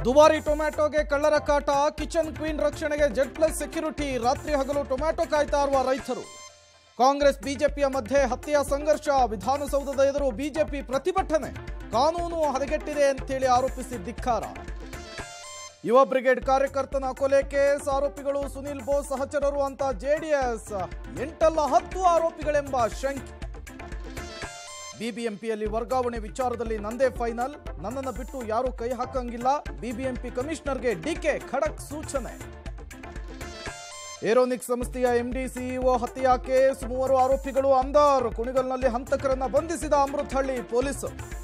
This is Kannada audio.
ದುಬಾರಿ ಟೊಮ್ಯಾಟೋಗೆ ಕಳ್ಳರ ಕಾಟ ಕಿಚನ್ ಕ್ವೀನ್ ರಕ್ಷಣೆಗೆ ಜೆಡ್ ಪ್ಲಸ್ ಸೆಕ್ಯೂರಿಟಿ ರಾತ್ರಿ ಹಗಲು ಟೊಮ್ಯಾಟೊ ಕಾಯ್ತಾ ಇರುವ ರೈತರು ಕಾಂಗ್ರೆಸ್ ಬಿಜೆಪಿಯ ಮಧ್ಯೆ ಹತ್ಯೆಯ ಸಂಘರ್ಷ ವಿಧಾನಸೌಧದ ಎದುರು ಬಿಜೆಪಿ ಪ್ರತಿಭಟನೆ ಕಾನೂನು ಹದಗೆಟ್ಟಿದೆ ಅಂತೇಳಿ ಆರೋಪಿಸಿ ಧಿಕ್ಕಾರ ಯುವ ಬ್ರಿಗೇಡ್ ಕಾರ್ಯಕರ್ತನ ಕೊಲೆ ಕೇಸ್ ಆರೋಪಿಗಳು ಸುನಿಲ್ ಬೋಸ್ ಸಹಚರರು ಅಂತ ಜೆಡಿಎಸ್ ಎಂಟಲ್ಲ ಹತ್ತು ಆರೋಪಿಗಳೆಂಬ ಶಂಕೆ ಬಿಬಿಎಂಪಿಯಲ್ಲಿ ವರ್ಗಾವಣೆ ವಿಚಾರದಲ್ಲಿ ನಂದೇ ಫೈನಲ್ ನನ್ನನ್ನು ಬಿಟ್ಟು ಯಾರೂ ಕೈ ಹಾಕಂಗಿಲ್ಲ ಬಿಬಿಎಂಪಿ ಕಮಿಷನರ್ಗೆ ಡಿಕೆ ಖಡಕ್ ಸೂಚನೆ ಏರೋನಿಕ್ ಸಂಸ್ಥೆಯ ಎಂಡಿ ಸಿಇಒ ಹತ್ಯೆಯ ಕೇಸ್ ಮೂವರು ಆರೋಪಿಗಳು ಅಂದರ್ ಕುಣಿಗಲ್ನಲ್ಲಿ ಹಂತಕರನ್ನ ಬಂಧಿಸಿದ ಅಮೃತಹಳ್ಳಿ ಪೊಲೀಸರು